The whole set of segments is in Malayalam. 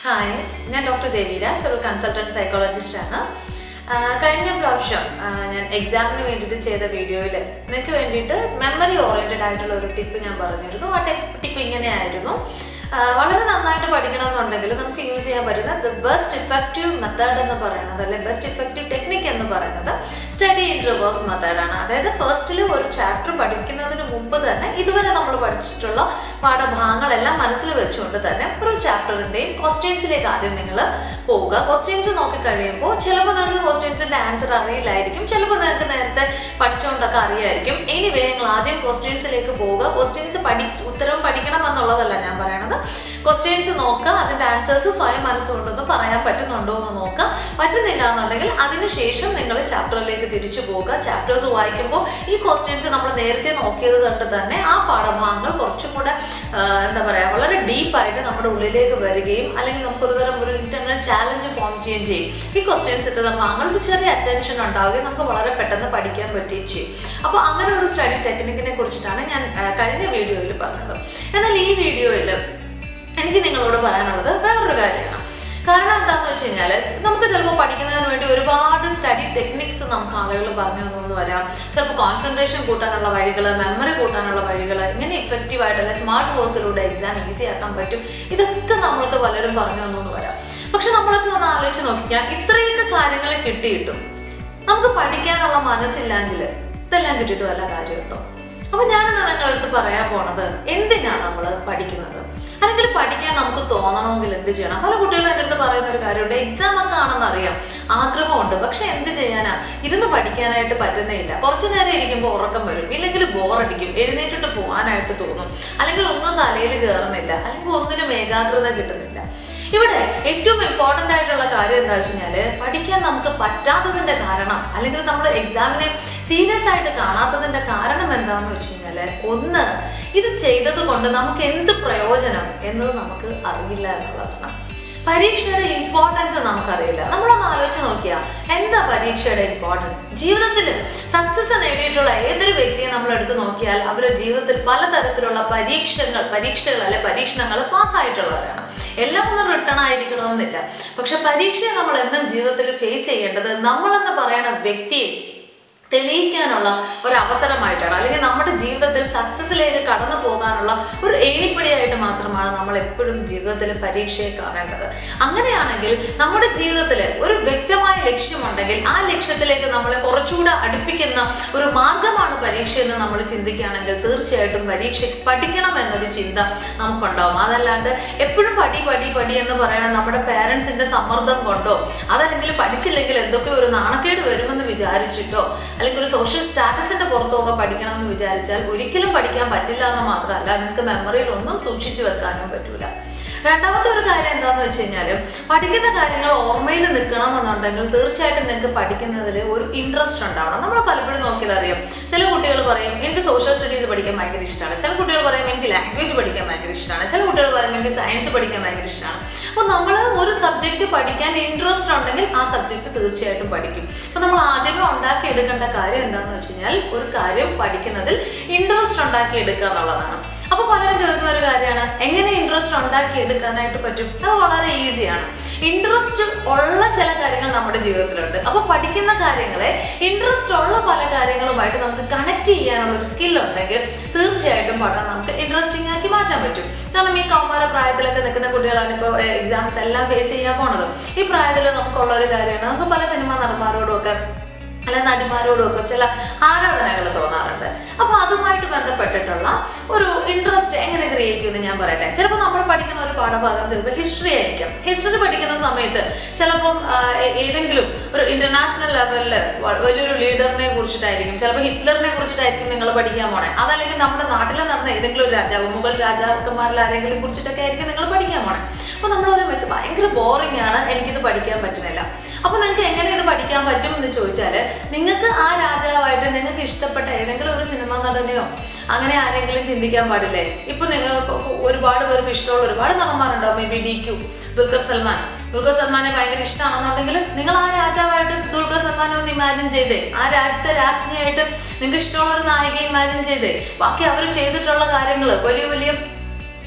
ഹായ് ഞാൻ ഡോക്ടർ ദേവിരാജ് ഒരു കൺസൾട്ടൻറ്റ് സൈക്കോളജിസ്റ്റ് ആണ് ആ, കഴിഞ്ഞ പ്രാവശ്യം ആ, ഞാൻ എക്സാമിന് വേണ്ടിയിട്ട് ചെയ്ത വീഡിയോയിൽ നിങ്ങൾക്ക് വേണ്ടിയിട്ട് മെമ്മറി ഓറിയൻറ്റഡ് ആയിട്ടുള്ള ഒരു ടിപ്പ് ഞാൻ പറഞ്ഞിരുന്നു ആ ടിപ്പ് ഇങ്ങനെയായിരുന്നു ആ, വളരെ നന്നായിട്ട് പഠിക്കണമെന്നുണ്ടെങ്കിൽ നമുക്ക് യൂസ് ചെയ്യാൻ പറ്റുന്ന ദ ബെസ്റ്റ് ഇഫക്റ്റീവ് മെത്തേഡ് എന്ന് പറയുന്നത് അല്ലെ ബെസ്റ്റ് ഇഫക്റ്റീവ് ടെക്നിക്ക് എന്ന് പറയുന്നത് സ്റ്റഡി ഇൻ റിവേഴ്സ് മെത്തേഡാണ് അതായത് ഫസ്റ്റിൽ ഒരു ചാപ്റ്റർ പഠിക്കുന്നതിന് മുമ്പ് തന്നെ ഇതുവരെ നമ്മൾ പഠിച്ചിട്ടുള്ള പാഠഭാഗങ്ങളെല്ലാം മനസ്സിൽ വെച്ചുകൊണ്ട് തന്നെ ഒരു ചാപ്റ്ററിൻ്റെയും ക്വസ്റ്റ്യൻസിലേക്ക് ആദ്യം നിങ്ങൾ പോവുക ക്വസ്റ്റ്യൻസ് നോക്കി കഴിയുമ്പോൾ ചിലപ്പോൾ നിങ്ങൾക്ക് ക്വസ്റ്റ്യൻസിൻ്റെ ആൻസർ അറിയില്ലായിരിക്കും ചിലപ്പോൾ നിങ്ങൾക്ക് നേരത്തെ പഠിച്ചുകൊണ്ടൊക്കെ അറിയായിരിക്കും എനിവേ നിങ്ങൾ ആദ്യം ക്വസ്റ്റ്യൻസിലേക്ക് പോവുക ക്വസ്റ്റ്യൻസ് പഠി ഉത്തരം പഠിക്കണം എന്നുള്ളതല്ല ഞാൻ പറയണത് ക്വസ്റ്റ്യൻസ് നോക്കുക അതിൻ്റെ ആൻസേഴ്സ് സ്വയം മനസ്സുകൊണ്ടൊന്ന് പറയാൻ പറ്റുന്നുണ്ടോ എന്ന് നോക്കുക പറ്റുന്നില്ല എന്നുണ്ടെങ്കിൽ അതിനുശേഷം നിങ്ങൾ ചാപ്റ്ററിലേക്ക് തിരിച്ചു പോവുക ചാപ്റ്റേഴ്സ് വായിക്കുമ്പോൾ ഈ ക്വസ്റ്റ്യൻസ് നമ്മൾ നേരത്തെ നോക്കിയത് കൊണ്ട് തന്നെ ആ പാഠഭാഗങ്ങൾ കുറച്ചും കൂടെ ആ, എന്താ പറയുക വളരെ ഡീപ്പായിട്ട് നമ്മുടെ ഉള്ളിലേക്ക് വരികയും അല്ലെങ്കിൽ നമുക്ക് ഒരു തരം ഒരു ഇന്റർണൽ ചാലഞ്ച് ഫോം ചെയ്യുകയും ചെയ്യും ഈ ക്വസ്റ്റ്യൻസ് ഇട്ട ഭാഗങ്ങൾക്ക് ചെറിയ അറ്റൻഷൻ ഉണ്ടാവുകയും നമുക്ക് വളരെ പെട്ടെന്ന് പഠിക്കാൻ പറ്റുകയും ചെയ്യും അപ്പോൾ അങ്ങനെ ഒരു സ്റ്റഡി ടെക്നിക്കിനെ കുറിച്ചിട്ടാണ് ഞാൻ ആ, കഴിഞ്ഞ വീഡിയോയിൽ പറഞ്ഞത് എന്നാൽ ഈ വീഡിയോയിൽ എനിക്ക് നിങ്ങളോട് പറയാനുള്ളത് വേറൊരു കാര്യമാണ് കാരണം എന്താണെന്ന് വെച്ച് കഴിഞ്ഞാൽ നമുക്ക് ചിലപ്പോൾ പഠിക്കുന്നതിന് വേണ്ടി ഒരുപാട് സ്റ്റഡി ടെക്നിക്സ് നമുക്ക് ആളുകൾ പറഞ്ഞു തന്നുകൊണ്ട് വരാം ചിലപ്പോൾ കോൺസെൻട്രേഷൻ കൂട്ടാനുള്ള വഴികൾ മെമ്മറി കൂട്ടാനുള്ള വഴികൾ ഇങ്ങനെ ഇഫക്റ്റീവ് ആയിട്ടുള്ള സ്മാർട്ട് വർക്കിലൂടെ എക്സാം ഈസി ആക്കാൻ പറ്റും ഇതൊക്കെ നമ്മൾക്ക് പലരും പറഞ്ഞു തന്നു വരാം പക്ഷെ നമ്മളൊക്കെ ഒന്ന് ആലോചിച്ച് നോക്കിക്കാം ഇത്രയൊക്കെ കാര്യങ്ങൾ കിട്ടിയിട്ടും നമുക്ക് പഠിക്കാനുള്ള മനസ്സില്ലെങ്കിൽ ഇതെല്ലാം കിട്ടിയിട്ട് വല്ല കാര്യമുണ്ടോ അപ്പൊ ഞാനെന്നാ നിങ്ങളുടെ അടുത്ത് പറയാൻ പോണത് എന്തിനാണ് നമ്മൾ പഠിക്കുന്നത് അല്ലെങ്കിൽ പഠിക്കാൻ നമുക്ക് തോന്നണമെങ്കിൽ എന്ത് ചെയ്യണം പല കുട്ടികളും എൻ്റെ അടുത്ത് പറയുന്ന ഒരു കാര്യമുണ്ട് എക്സാം ഒക്കെ ആണെന്ന് അറിയാം ആഗ്രഹമുണ്ട് പക്ഷെ എന്ത് ചെയ്യാനാ ഇരുന്ന് പഠിക്കാനായിട്ട് പറ്റുന്നേയില്ല കുറച്ചു നേരം ഇരിക്കുമ്പോൾ ഉറക്കം വരും ഇല്ലെങ്കിൽ ബോറടിക്കും എഴുന്നേറ്റിട്ട് പോകാനായിട്ട് തോന്നും അല്ലെങ്കിൽ ഒന്നും തലയിൽ കയറുന്നില്ല അല്ലെങ്കിൽ ഒന്നിനും ഏകാഗ്രത കിട്ടുന്നില്ല ഇവിടെ ഏറ്റവും ഇമ്പോർട്ടൻ്റ് ആയിട്ടുള്ള കാര്യം എന്താ വെച്ച് കഴിഞ്ഞാൽ പഠിക്കാൻ നമുക്ക് പറ്റാത്തതിൻ്റെ കാരണം അല്ലെങ്കിൽ നമ്മൾ എക്സാമിനെ സീരിയസ് ആയിട്ട് കാണാത്തതിൻ്റെ കാരണം എന്താണെന്ന് വെച്ച് കഴിഞ്ഞാൽ ഒന്ന് ഇത് ചെയ്തത് കൊണ്ട് നമുക്ക് എന്ത് പ്രയോജനം എന്നത് നമുക്ക് അറിയില്ല എന്നുള്ളതാണ് പരീക്ഷയുടെ ഇമ്പോർട്ടൻസ് നമുക്കറിയില്ല നമ്മളൊന്ന് ആലോചിച്ച് നോക്കിയാൽ എന്താ പരീക്ഷയുടെ ഇമ്പോർട്ടൻസ് ജീവിതത്തിൽ സക്സസ് നേടിയിട്ടുള്ള ഏതൊരു വ്യക്തിയെ നമ്മൾ എടുത്ത് നോക്കിയാൽ അവരുടെ ജീവിതത്തിൽ പലതരത്തിലുള്ള പരീക്ഷകൾ പരീക്ഷകൾ അല്ലെ പരീക്ഷണങ്ങൾ പാസ്സായിട്ടുള്ളവരാണ് എല്ലാം ഒന്നും റിട്ടേൺ ആയിരിക്കണമെന്നില്ല പക്ഷെ പരീക്ഷയെ നമ്മൾ എന്നും ജീവിതത്തിൽ ഫേസ് ചെയ്യേണ്ടത് നമ്മളെന്ന് പറയുന്ന വ്യക്തിയെ തെളിയിക്കാനുള്ള ഒരു അവസരമായിട്ടാണ് അല്ലെങ്കിൽ നമ്മുടെ ജീവിതത്തിൽ സക്സസ്സിലേക്ക് കടന്നു പോകാനുള്ള ഒരു ഏണിപ്പടിയായിട്ട് മാത്രമാണ് നമ്മൾ എപ്പോഴും ജീവിതത്തിൽ പരീക്ഷയെ കാണേണ്ടത് അങ്ങനെയാണെങ്കിൽ നമ്മുടെ ജീവിതത്തിൽ ഒരു വ്യക്തമായ ലക്ഷ്യമുണ്ടെങ്കിൽ ആ ലക്ഷ്യത്തിലേക്ക് നമ്മളെ കുറച്ചുകൂടെ അടുപ്പിക്കുന്ന ഒരു മാർഗമാണ് പരീക്ഷ എന്ന് നമ്മൾ ചിന്തിക്കുകയാണെങ്കിൽ തീർച്ചയായിട്ടും പരീക്ഷ പഠിക്കണം എന്നൊരു ചിന്ത നമുക്കുണ്ടാവും അതല്ലാണ്ട് എപ്പോഴും പടി പടി പടി എന്ന് പറയണ നമ്മുടെ പേരൻസിന്റെ സമ്മർദ്ദം കൊണ്ടോ അതല്ലെങ്കിൽ പഠിച്ചില്ലെങ്കിൽ എന്തൊക്കെ ഒരു നാണക്കേട് വരുമെന്ന് വിചാരിച്ചിട്ടോ അല്ലെങ്കിൽ ഒരു സോഷ്യൽ സ്റ്റാറ്റസിന്റെ പുറത്തൊക്കെ പഠിക്കണം എന്ന് വിചാരിച്ചാൽ ഒരിക്കലും പഠിക്കാൻ പറ്റില്ല എന്ന് മാത്രമല്ല നിങ്ങൾക്ക് മെമ്മറിയിൽ ഒന്നും സൂക്ഷിച്ചു വെക്കാനും പറ്റൂല രണ്ടാമത്തെ ഒരു കാര്യം എന്താണെന്ന് വെച്ച് കഴിഞ്ഞാൽ പഠിക്കുന്ന കാര്യങ്ങൾ ഓർമ്മയിൽ നിൽക്കണമെന്നുണ്ടെങ്കിൽ തീർച്ചയായിട്ടും നിങ്ങൾക്ക് പഠിക്കുന്നതിൽ ഒരു ഇൻട്രസ്റ്റ് ഉണ്ടാവണം നമ്മൾ പലപ്പോഴും നോക്കിയാൽ അറിയാം ചില കുട്ടികൾ പറയും എനിക്ക് സോഷ്യൽ സ്റ്റഡീസ് പഠിക്കാൻ ഭയങ്കര ഇഷ്ടമാണ് ചില കുട്ടികൾ പറയും എനിക്ക് ലാംഗ്വേജ് പഠിക്കാൻ ഭയങ്കര ഇഷ്ടമാണ് ചില കുട്ടികൾ പറയും എനിക്ക് സയൻസ് പഠിക്കാൻ ഭയങ്കര ഇഷ്ടമാണ് അപ്പോൾ നമ്മൾ ഒരു സബ്ജക്റ്റ് പഠിക്കാൻ ഇൻട്രസ്റ്റ് ഉണ്ടെങ്കിൽ ആ സബ്ജക്റ്റ് തീർച്ചയായിട്ടും പഠിക്കും അപ്പോൾ നമ്മൾ ആദ്യമേ ഉണ്ടാക്കി എടുക്കേണ്ട കാര്യം എന്താണെന്ന് വെച്ച് കഴിഞ്ഞാൽ ഒരു കാര്യം പഠിക്കുന്നതിൽ ഇൻട്രസ്റ്റ് ഉണ്ടാക്കി എടുക്കുക എന്നുള്ളതാണ് അപ്പോൾ പലരും ചോദിക്കുന്ന ഒരു കാര്യമാണ് എങ്ങനെ ഇൻട്രസ്റ്റ് ഉണ്ടാക്കി എടുക്കാനായിട്ട് പറ്റും അത് വളരെ ഈസിയാണ് ഇൻട്രസ്റ്റ് ഉള്ള ചില കാര്യങ്ങൾ നമ്മുടെ ജീവിതത്തിലുണ്ട് അപ്പോൾ പഠിക്കുന്ന കാര്യങ്ങളെ ഇൻട്രസ്റ്റ് ഉള്ള പല കാര്യങ്ങളുമായിട്ട് നമുക്ക് കണക്ട് ചെയ്യാനുള്ള ഒരു സ്കിൽ ഉണ്ടെങ്കിൽ തീർച്ചയായിട്ടും പഠനം നമുക്ക് ഇൻട്രസ്റ്റിംഗ് ആക്കി മാറ്റാൻ പറ്റും കാരണം ഈ കൗമാര പ്രായത്തിലൊക്കെ നിൽക്കുന്ന കുട്ടികളാണ് ഇപ്പോൾ എക്സാംസ് എല്ലാം ഫേസ് ചെയ്യാൻ പോണത് ഈ പ്രായത്തിൽ നമുക്കുള്ള ഒരു കാര്യമാണ് നമുക്ക് പല സിനിമാ നടന്മാരോടും ഒക്കെ അല്ല നടിമാരോടും ഒക്കെ ചില ആരാധനകൾ തോന്നാറുണ്ട് അപ്പോൾ അതുമായിട്ട് ബന്ധപ്പെട്ടിട്ടുള്ള ഒരു ഇൻട്രസ്റ്റ് എങ്ങനെ ക്രിയേറ്റ് ചെയ്യുമെന്ന് ഞാൻ പറയട്ടെ ചിലപ്പോൾ നമ്മൾ പഠിക്കുന്ന ഒരു പാഠഭാഗം ചിലപ്പോൾ ഹിസ്റ്ററി ആയിരിക്കും ഹിസ്റ്ററി പഠിക്കുന്ന സമയത്ത് ചിലപ്പം ആ, ഏ- ഏതെങ്കിലും ഒരു ഇന്റർനാഷണൽ ലെവലിൽ വലിയൊരു ലീഡറിനെ കുറിച്ചിട്ടായിരിക്കും ചിലപ്പോൾ ഹിറ്റ്ലറിനെ കുറിച്ചിട്ടായിരിക്കും നിങ്ങൾ പഠിക്കാൻ പോണേ അതല്ലെങ്കിൽ നമ്മുടെ നാട്ടിൽ നടന്ന ഏതെങ്കിലും ഒരു രാജാവ് മുഗൾ രാജാക്കന്മാരിൽ ആരെങ്കിലും കുറിച്ചിട്ടൊക്കെ ആയിരിക്കും നിങ്ങൾ പഠിക്കാൻ പോണേ അപ്പോൾ നമ്മൾ ഒരു വെച്ച് ഭയങ്കര ബോറിംഗ് ആണ് എനിക്കിത് പഠിക്കാൻ പറ്റുന്നില്ല അപ്പോൾ നിങ്ങൾക്ക് എങ്ങനെ ഇത് പഠിക്കാൻ പറ്റും എന്ന് ചോദിച്ചാൽ നിങ്ങൾക്ക് ആ രാജാവായിട്ട് നിങ്ങൾക്ക് ഇഷ്ടപ്പെട്ട ഏതെങ്കിലും ഒരു സിനിമാ നടനെയോ അങ്ങനെ ആരെങ്കിലും ചിന്തിക്കാൻ പാടില്ലേ ഇപ്പൊ നിങ്ങൾ ഒരുപാട് പേർക്ക് ഇഷ്ടമുള്ള ഒരുപാട് നടന്മാരുണ്ടാവും maybe D Q Dulquer Salmaan Dulquer സൽമാനെ ഭയങ്കര ഇഷ്ടമാണെന്നുണ്ടെങ്കിൽ നിങ്ങൾ ആ രാജാവായിട്ട് ദുൽഖർ സൽമാനെ ഒന്ന് ഇമാജിൻ ചെയ്തേ ആ രാജ്യത്തെ രാജ്ഞിയായിട്ട് നിങ്ങൾക്ക് ഇഷ്ടമുള്ള ഒരു നായിക ഇമാജിൻ ചെയ്തേ ബാക്കി അവർ ചെയ്തിട്ടുള്ള കാര്യങ്ങൾ വലിയ വലിയ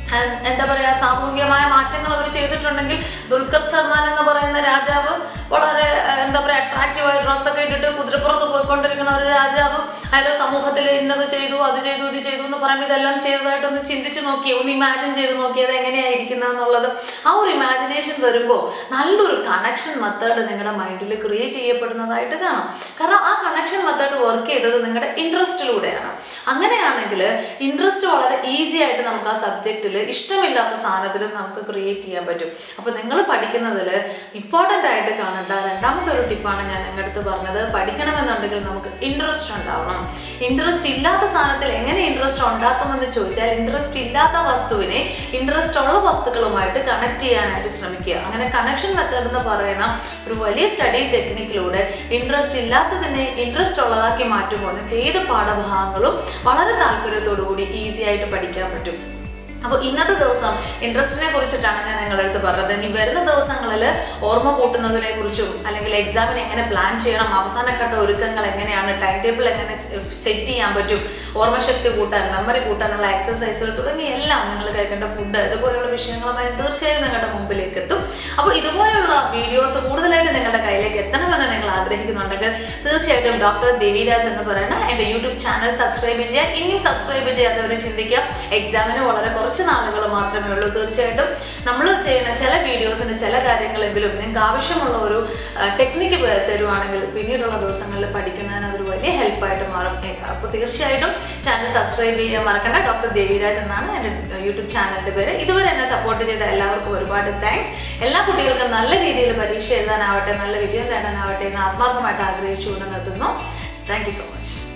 ആൻഡ് എന്താ പറയുക സാമൂഹികമായ മാറ്റങ്ങൾ അവർ ചെയ്തിട്ടുണ്ടെങ്കിൽ ദുൽഖർ സൽമാൻ എന്ന് പറയുന്ന രാജാവ് വളരെ ഏഹ്, എന്താ പറയുക അട്രാക്റ്റീവായ ഡ്രസ്സൊക്കെ ഇട്ടിട്ട് കുതിരപ്പുറത്ത് പോയിക്കൊണ്ടിരിക്കുന്ന ഒരു രാജാവ് അയാൾ സമൂഹത്തിൽ ഇന്നത് ചെയ്തു അത് ചെയ്തു ഇത് ചെയ്തു എന്ന് പറയുമ്പോൾ ഇതെല്ലാം ചെയ്തതായിട്ടൊന്ന് ചിന്തിച്ച് നോക്കി ഒന്ന് ഇമാജിൻ ചെയ്ത് നോക്കിയത് എങ്ങനെയായിരിക്കുന്ന എന്നുള്ളത് ആ ഒരു ഇമാജിനേഷൻ വരുമ്പോൾ നല്ലൊരു കണക്ഷൻ മെത്തേഡ് നിങ്ങളുടെ മൈൻഡിൽ ക്രിയേറ്റ് ചെയ്യപ്പെടുന്നതായിട്ട് കാണാം കാരണം ആ കണക്ഷൻ മെത്തേഡ് വർക്ക് ചെയ്തത് നിങ്ങളുടെ ഇൻട്രസ്റ്റിലൂടെയാണ് അങ്ങനെയാണെങ്കിൽ ഇൻട്രസ്റ്റ് വളരെ ഈസി ആയിട്ട് നമുക്ക് ആ സബ്ജക്റ്റിൽ ഇഷ്ടമില്ലാത്ത സാധനത്തിലും നമുക്ക് ക്രിയേറ്റ് ചെയ്യാൻ പറ്റും അപ്പോൾ നിങ്ങൾ പഠിക്കുന്നതിൽ ഇമ്പോർട്ടൻ്റ് ആയിട്ട് കാണേണ്ട രണ്ടാമത്തെ ഒരു ടിപ്പാണ് ഞാൻ നിങ്ങളുടെ അടുത്ത് പറഞ്ഞത് പഠിക്കണമെന്നുണ്ടെങ്കിൽ നമുക്ക് ഇൻട്രസ്റ്റ് ഉണ്ടാവണം ഇൻട്രസ്റ്റ് ഇല്ലാത്ത സാധനത്തിൽ എങ്ങനെ ഇൻട്രസ്റ്റ് ഉണ്ടാക്കുമെന്ന് ചോദിച്ചാൽ ഇൻട്രസ്റ്റ് ഇല്ലാത്ത വസ്തുവിനെ ഇൻട്രസ്റ്റ് ഉള്ള വസ്തുക്കളുമായിട്ട് കണക്ട് ചെയ്യാനായിട്ട് ശ്രമിക്കുക അങ്ങനെ കണക്ഷൻ മെത്തേഡ് എന്ന് പറയുന്ന ഒരു വലിയ സ്റ്റഡി ടെക്നിക്കിലൂടെ ഇൻട്രസ്റ്റ് ഇല്ലാത്തതിനെ ഇൻട്രസ്റ്റ് ഉള്ളതാക്കി മാറ്റുമ്പോൾ നിങ്ങൾക്ക് ഏത് പാഠഭാഗങ്ങളും വളരെ താല്പര്യത്തോടു കൂടി ഈസി ആയിട്ട് പഠിക്കാൻ പറ്റും അപ്പോൾ ഇന്നത്തെ ദിവസം ഇൻട്രസ്റ്റിനെ കുറിച്ചിട്ടാണ് ഞാൻ നിങ്ങളുടെ അടുത്ത് പറഞ്ഞത് ഇനി വരുന്ന ദിവസങ്ങളിൽ ഓർമ്മ കൂട്ടുന്നതിനെ കുറിച്ചും അല്ലെങ്കിൽ എക്സാമിന് എങ്ങനെ പ്ലാൻ ചെയ്യണം അവസാനഘട്ട ഒരുക്കങ്ങൾ എങ്ങനെയാണ് ടൈം ടേബിൾ എങ്ങനെ സെറ്റ് ചെയ്യാൻ പറ്റും ഓർമ്മശക്തി കൂട്ടാൻ മെമ്മറി കൂട്ടാനുള്ള എക്സസൈസുകൾ തുടങ്ങി എല്ലാം നിങ്ങൾ കഴിക്കേണ്ട ഫുഡ് ഇതുപോലെയുള്ള വിഷയങ്ങളുമായി തീർച്ചയായും നിങ്ങളുടെ മുമ്പിലേക്ക് എത്തും അപ്പോൾ ഇതുപോലെയുള്ള വീഡിയോസ് കൂടുതലായിട്ട് നിങ്ങളുടെ കയ്യിലേക്ക് എത്തണമെന്ന് നിങ്ങൾ ആഗ്രഹിക്കുന്നുണ്ടെങ്കിൽ തീർച്ചയായിട്ടും ഡോക്ടർ ദേവിരാജ് എന്ന് പറയുന്ന എൻ്റെ യൂട്യൂബ് ചാനൽ സബ്സ്ക്രൈബ് ചെയ്യുക ഇനിയും സബ്സ്ക്രൈബ് ചെയ്യാത്തവർ ചിന്തിക്കുക എക്സാമിന് വളരെ കുറച്ച് നാളുകൾ മാത്രമേ ഉള്ളൂ തീർച്ചയായിട്ടും നമ്മൾ ചെയ്യുന്ന ചില വീഡിയോസിന് ചില കാര്യങ്ങളെങ്കിലും നിങ്ങൾക്ക് ആവശ്യമുള്ള ഒരു ടെക്നിക്ക് തരുവാണെങ്കിൽ പിന്നീടുള്ള ദിവസങ്ങളിൽ പഠിക്കുന്നതിന് അതൊരു വലിയ ഹെൽപ്പായിട്ട് മാറും അപ്പോൾ തീർച്ചയായിട്ടും ചാനൽ സബ്സ്ക്രൈബ് ചെയ്യാൻ മറക്കണ്ട ഡോക്ടർ ദേവിരാജ് എന്നാണ് എൻ്റെ യൂട്യൂബ് ചാനലിൻ്റെ പേര് ഇതുവരെ എന്നെ സപ്പോർട്ട് ചെയ്ത എല്ലാവർക്കും ഒരുപാട് താങ്ക്സ് എല്ലാ കുട്ടികൾക്കും നല്ല രീതിയിൽ പരീക്ഷ എഴുതാനാവട്ടെ നല്ല വിജയം നേടാനാവട്ടെ എന്ന് ആത്മാർത്ഥമായിട്ട് ആഗ്രഹിച്ചുകൊണ്ട് നിർത്തുന്നു താങ്ക് യു സോ മച്ച്